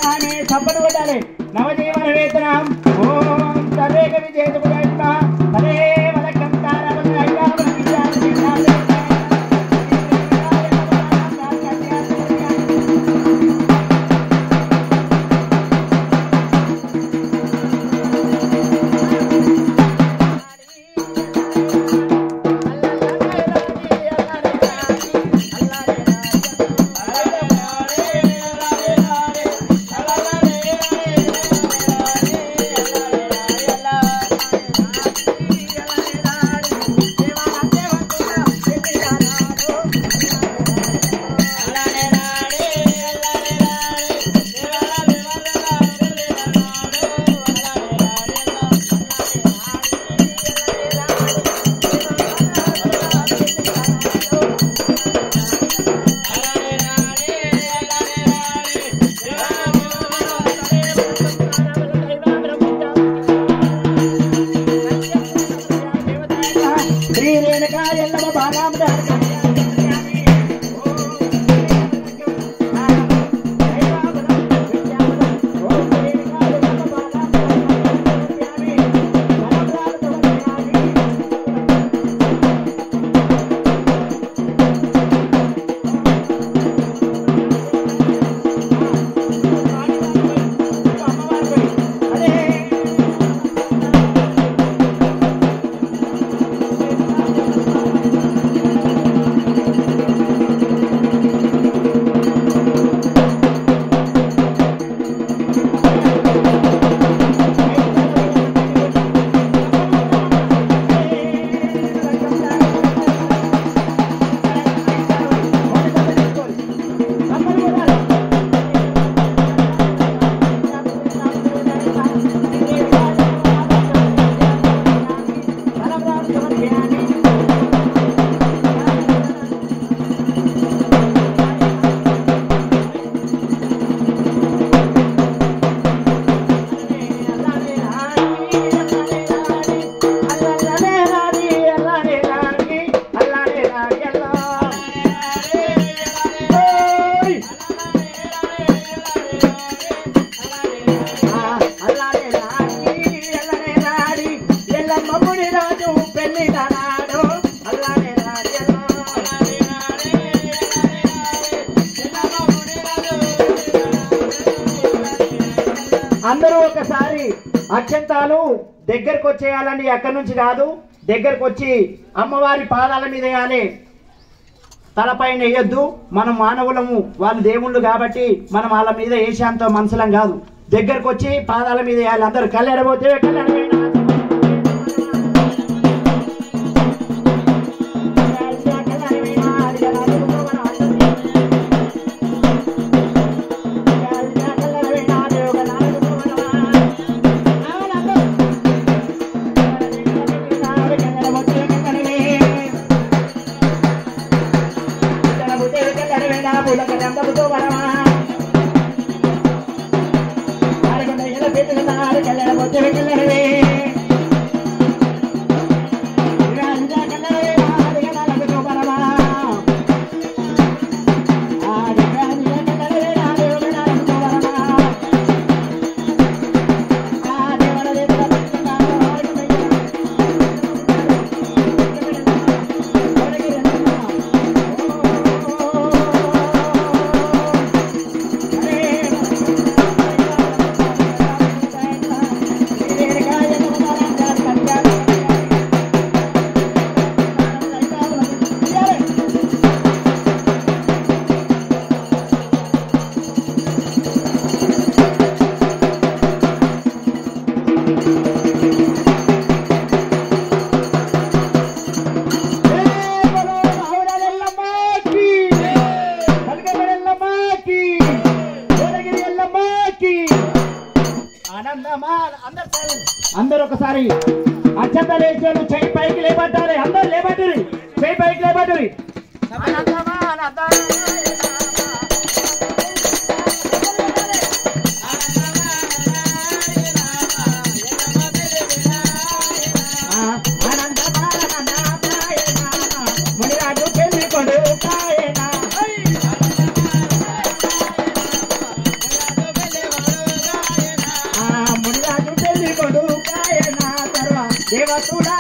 నానే చప్పటి కొట్టాలి నవజీవన వేతనం ఓం సర్వేక విజేత హరే వలకం శ్రీ రేణుకా ఎల్లమ్మ బాలాంబ అందరూ ఒకసారి అక్షంతాలు దగ్గరకు వచ్చేయాలండి అక్కడి నుంచి కాదు దగ్గరకు వచ్చి అమ్మవారి పాదాల మీద వేయాలి తలపైన వేయొద్దు మనం మానవులము వాళ్ళు దేవుళ్ళు కాబట్టి మనం వాళ్ళ మీద వేసేంత మనుషులం కాదు దగ్గరకు వచ్చి పాదాల మీద వేయాలి అందరూ కళ్యాణపోతే అందరూ ఒకసారి అచ్చంత లేచారు చెయ్యి పైకి లేబట్టాలి అందరూ లేబట్టురి చెయ్యి పైకి లేబట్టురి మునిరాజు పెళ్లి కొడుకాయనా చూడ